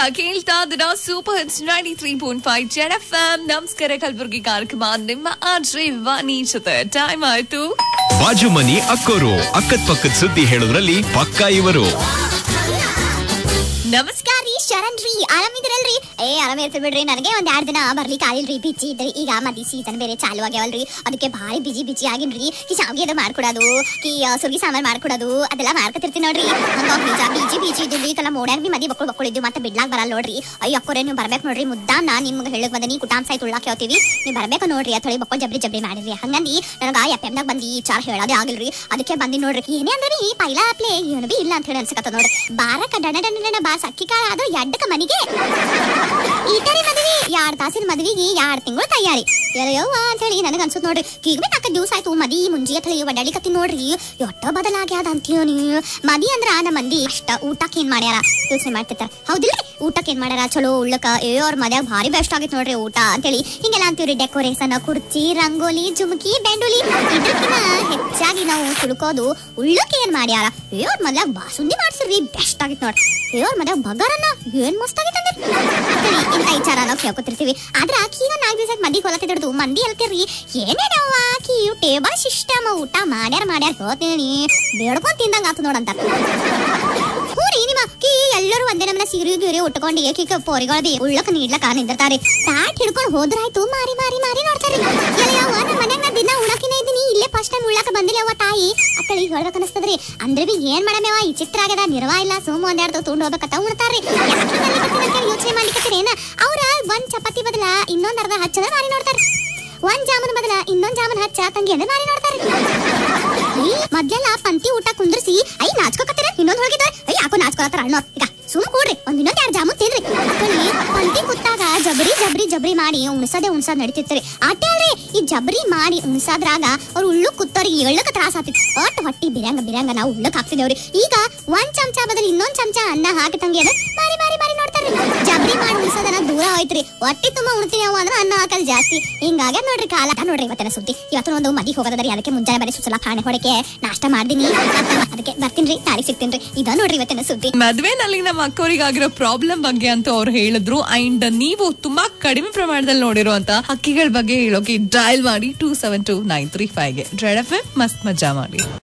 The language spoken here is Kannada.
ಕೇಳ್ತಾ ಇದ್ದೀರಾ super hits ninety three point five Z F M ನಮಸ್ಕಾರ ಕಲಬುರ್ಗಿ ಕಾರ್ಯಕ್ರಮ ನಿಮ್ಮ ಆರ್ಜೆ ವಾಣಿ ಜೊತೆ ಟೈಮ್ ಆಯ್ತು ಬಾಜು ಮನಿ ಅಕ್ಕೋರು ಅಕ್ಕದ್ ಪಕ್ಕದ ಸುದ್ದಿ ಹೇಳೋದ್ರಲ್ಲಿ ಪಕ್ಕ ಇವರು ನಮಸ್ಕಾರ ರೀ ಶರಣ್ ರೀ ಆರಾಮಿದ್ರಲ್ರಿ ಏ ಆರಾಮ ಇರ್ತೀರಿ ಬಿಡ್ರಿ ನನಗೆ ಒಂದ್ ಎರಡ್ ದಿನ ಬರ್ಲಿಕ್ಕೆ ಆಗಿಲ್ರಿ ಬಿಜಿ ಇದ್ರಿ ಈಗ ಮದಿ ಸೀಸನ್ ಬೇರೆ ಚಾಲು ಆಗ್ಯಾವಲ್ರಿ ಅದಕ್ಕೆ ಭಾರಿ ಬಿಜಿ ಬಿಜಿ ಆಗಿನ್ರಿ ಕಿ ಶಾವಿಗೆ ಅದು ಮಾಡ್ಕೊಡೋದು ಕಿ ಆ, ಸುರ್ಗಿ ಸಾಂಬಾರ್ ಮಾಡ್ಕೊಡೋದು ಅದೆಲ್ಲ ಮಾಡ್ಕೊತಿರ್ತೀನಿ ನೋಡ್ರಿ ಹಂಗಾಗಿ ನಿಜ ಬಿಜಿ ಬಿಜಿ ಇದ್ರಿ ಕಲ ಮೋಡ್ಯಾಗ ಬಿ ಮದಿ ಬಕ್ಕಳು ಬಕ್ಕಳು ಇದ್ದು ಮತ್ತೆ ಬಿಡ್ಲಾಕ್ ಬರಲ್ಲ ನೋಡ್ರಿ ಅಯ್ಯ ಅಕ್ಕೋರೆ ನೀವು ಬರ್ಬೇಕು ನೋಡ್ರಿ ಮುದ್ದಾನ ನಾ ನಿಮ್ಗೆ ಹೇಳಕ್ ಬಂದನಿ ಕುಟಾಮ್ ಸಾಯ್ ತುಳ್ಳಾಕ್ ಹೇಳ್ತೀವಿ ನೀವು ಬರ್ಬೇಕು ನೋಡ್ರಿ ಅಥೊಳಿ ಬಕ್ಕಳು ಜಬ್ರಿ ಜಬ್ರಿ ಮಾಡಿರಿ ಹಂಗಂದಿ ನನಗ ಎಫ್ ಎಮ್ದಾಗ ಬಂದು ಈ ವಿಚಾರ ಹೇಳೋದೇ ಆಗಿಲ್ರಿ ಅದಕ್ಕೆ ಬಂದಿ ನೋಡ್ರಿ ಏನೇ ಅಂದ್ರಿ ಪೈಲಾ ಪ್ಲೇ ಏನು ಬಿ ಇಲ್ಲ ಅಂತ ಹೇಳಿ ಅನ್ಸಕತ್ತ ನೋಡ್ರಿ ಬಾರಕ ಡಣ ಡಣ ಡಣ ಬಾ ಸಕ್ಕಿ ಕಾಳ ಅದು ಎಡ್ಡಕ ಮನಿಗೆ ಈಟರಿ ಮದ್ವಿ ಎರಡ್ ತಾಸಿನ ಮದ್ವಿಗೆ ಎರಡ್ ತಿಂಗಳು ತಯಾರಿ ಯವ್ವ ಅಂತ ಹೇಳಿ ನನಗ ಅನ್ಸುತ್ ನೋಡ್ರಿ ಈಗ ಬಿ ನಾಲ್ಕು ದಿವಸ ಆಯ್ತು ಮದಿ ಮುಂಜಿ ಅಂತ ಹೇಳಿ ಒಡ್ಡಾಡಿಕತ್ತಿ ನೋಡ್ರಿ ಎಟ್ಟ ಬದಲಾಗ್ಯಾದ ಅಂತೀಯ ನೀ ಮದಿ ಅಂದ್ರ ನಮ್ಮ ಮಂದಿ ಅಷ್ಟ ಊಟಕ್ಕೆ ಏನ್ ಮಾಡ್ಯಾರ ಯೋಚನೆ ಮಾಡ್ತಿರ್ತಾರ ಹೌದಿಲ್ರಿ ಊಟಕ್ಕೆ ಏನ್ ಮಾಡ್ಯಾರ ಚಲೋ ಉಳ್ಳಕ ಏ ಅವ್ರ ಮದ್ಯಾಗ ಭಾರಿ ಬೆಸ್ಟ್ ಆಗಿತ್ತು ನೋಡ್ರಿ ಊಟ ಅಂತೇಳಿ ಹಿಂಗೆಲ್ಲ ಅಂತೀವ್ರಿ ಡೆಕೋರೇಷನ್ ಕುರ್ಚಿ ರಂಗೋಲಿ ಜುಮ್ಕಿ ಬೆಂಡುಲಿ ಇದಕ್ಕಿಂತ ಹೆಚ್ಚಾಗಿ ನಾವು ತಿಳ್ಕೋದು ಉಳ್ಳಕ್ಕೆ ಏನ್ ಮಾಡ್ಯಾರ ಏ ಅವ್ರ ಮದ್ಯಾಗ ಬಾಸುಂದಿ ಮಾಡ್ಸಿರ್ರಿ ಬೆಸ್ಟ್ ಆಗಿತ್ತು ನೋಡ್ರಿ ಏ ಅವ್ರ ಮದ್ಯಾಗ ಬಗಾರನ್ನ ಏನ್ ಮಸ್ತ್ ಆಗಿತ್ತು ಇಂತ ವಿಚಾರ ನಾವು ಕೇಳ್ಕೊತಿರ್ತೀವಿ ಆದ್ರ ಆಕಿ ಈಗ ನಾಲ್ಕು ದಿವಸ ಮಂದಿ ಕೊಲತ್ತಿದ್ದು ಮಂದಿ ಹೇಳ್ತಿರ್ರಿ ಏನೇನವ್ವ ಆಕಿ ಟೇಬಲ್ ಸಿಸ್ಟಮ್ ಊಟ ಮಾಡ್ಯಾರ ಮಾಡ್ಯಾರ ಹೇಳ್ತೀನಿ ಬೇಡ್ಕೊಂಡ್ ತಿಂದಂಗ ಆತು ನೋಡಂತ ಹ್ಞೂ ರೀ ನಿಮ್ಮ ಅಕ್ಕಿ ಎಲ್ಲರೂ ಒಂದೇ ನಮ್ಮನ್ನ ಸೀರೆ ಗೀರೆ ಉಟ್ಕೊಂಡು ಏಕೀಕ ಪೋರಿಗಳು ಬಿ ಉಳ್ಳಕ ನೀಡ್ಲಕ ನಿಂದಿರ್ತಾರೆ ತಾಟ್ ಹಿಡ್ಕೊಂಡು ಹೋದ್ರಾಯ್ತು ಮಾರಿ ಮಾರಿ ಮಾರಿ ನೋಡ್ತಾರೆ ಯಾವ ನಮ್ಮ ಮನ್ಯಾಗ ನಾ ದಿನ ಉಳಕಿನ ಇದ್ದೀನಿ ಇಲ್ಲೇ ಫಸ್ಟ್ ಟೈಮ್ ಉಳ್ಳಕ ಬಂದಿಲ್ಲ ಅವ್ವ ತಾಯಿ ಅಕ್ಕಳಿಗೆ ಹೇಳ್ಬೇಕು ಅನಸ್ತದ್ರಿ ಅಂದ್ರೆ ಬಿ ಏನ್ ಮಾಡಮೇವ ಈ ಚಿತ್ರ ಆಗ್ಯದ ನಿರ್ವಾ ಇಲ್ಲ ಸೋಮು ಒಂದೆರಡು ತುಂಡು ಹೋಗ್ಬೇಕಂತ ಉಣ್ತಾರ್ರಿ ಯೋಚನೆ ಮಾಡ್ಲಿಕ್ಕೇನ ಅವ್ರ ಒಂದ್ ಚಪಾತಿ ಬದಲ ಇನ್ನೊಂದ್ ಅರ್ಧ ಹಚ್ಚದ ಮಾರಿ ನೋಡ್ತಾರ ಒಂದ್ ಜಾಮೂನ್ ಬದಲ ಇನ್ನೊಂದ್ ಜಾಮೂನ್ ಹಚ್ಚ ತಂಗಿ ಅಂದ್ರೆ ಮಾರಿ ನೋಡ್ತಾರ ಮಧ್ಯಾಹ್ನ ಪಂಕ್ತಿ ಊಟ ಕುಂದ್ರಿಸಿ ಐ ನಾಚ್ಕೋಕತ್ತೀರ ಇನ್ನೊಂದ್ ಹೋಗಿದ್ದಾರೆ ಐ ಯಾಕೋ ನಾಚ್ಕೊಳತ್ತಾರ ಅಣ್ಣೋರ್ ಈಗ ಸುಮ್ ಕೂಡ್ರಿ ಒಂದ್ ಇನ್ನೊಂದ್ ಎರಡ್ ಜಾಮೂನ್ ತಿನ್ರಿ ಅಕ್ಕಳಿ ಪಂಕ್ತಿ ಕುತ್ತಾಗ ಜಬರಿ ಜಬರಿ ಜಬರಿ ಮಾಡಿ ಉಣ್ಸದೆ ಉಣ್ಸದ್ ನಡೀತಿರ್ತೀರಿ ಅಟ್ಟೆ ಅಲ್ರಿ ಈ ಜಬರಿ ಮಾಡಿ ಉಣ್ಸದ್ರಾಗ ಅವ್ರು ಉಳ್ಳು ಕುತ್ತೋರಿಗೆ ಎಳ್ಳಕ ತ್ರಾಸ ಆಗ್ತಿತ್ತು ಒಟ್ಟು ಹೊಟ್ಟಿ ಬಿರಂಗ ಬಿರಂಗ ನಾವು ಉಳ್ಳಕ್ ಹಾಕ್ತಿದೇವ್ರಿ ಈಗ ಒಂದ್ ಚಮಚ ಬದಲು ಇನ್ನೊಂದ್ ಚಮಚ ಅನ್ನ ಹಾಕಿ ತಂಗಿ ಅದ ಮಾರಿ ಮಾರಿ ಮಾರಿ ನೋಡ್ತಾರ್ರಿ ಜಬರಿ ಮಾಡಿ ಉಣ್ಸೋದನ್ನ ದೂರ ಹೋಯ್ತ್ರಿ ಹೊಟ್ಟಿ ತುಂಬಾ ಉಣ್ತೀವಿ ಅವ ಅಂದ್ರೆ ಅನ್ನ ಹಾಕಲ್ ಜಾಸ್ತಿ ಹಿಂಗಾಗ ನೋಡ್ರಿ ಕಾಲ ಅದ ನೋಡ್ರಿ ಇವತ್ತಿನ ಸುದ್ದಿ ಇವತ್ತು ಒಂದು ಮದಿ ಹೋಗೋದ್ರಿ ಅದಕ್ಕೆ ಮುಂಜಾನೆ ಬರೀ ಸುಸಲ ಕಾಣೆ ಹೊಡಕೆ ನಾಷ್ಟ ಮಾಡ್ದೀನಿ ಅದಕ್ಕೆ ಬರ್ತೀನ್ರಿ ನಾಳೆ ಸಿಗ್ತೀನ್ರಿ ಇದ ನೋಡ್ರಿ ಇವತ್ತಿನ ಸುದ್ದಿ ಮದ್ವೆನಲ್ಲಿ ನಮ್ಮ ಅಕ್ಕವರಿಗಾಗಿರೋ ಪ್ರಾಬ್ಲಮ್ ಬಗ್ಗೆ ಅಂತ ಅವ್ರು ಹೇಳಿದ್ರು ಅಂಡ್ ನೀವು ತುಂಬಾ ಕಡಿಮೆ ಪ್ರಮಾಣದಲ್ಲಿ ನೋಡಿರುವಂತ ಹಕ್ಕಿಗಳ ಬಗ್ಗೆ ಹೇಳೋಕೆ ಡಯಲ್ ಮಾಡಿ two seven two nine three five ಗೆ ಡ್ರೆಡ್ ಎಫ್ ಮಸ್ತ್ ಮಜಾ ಮಾಡಿ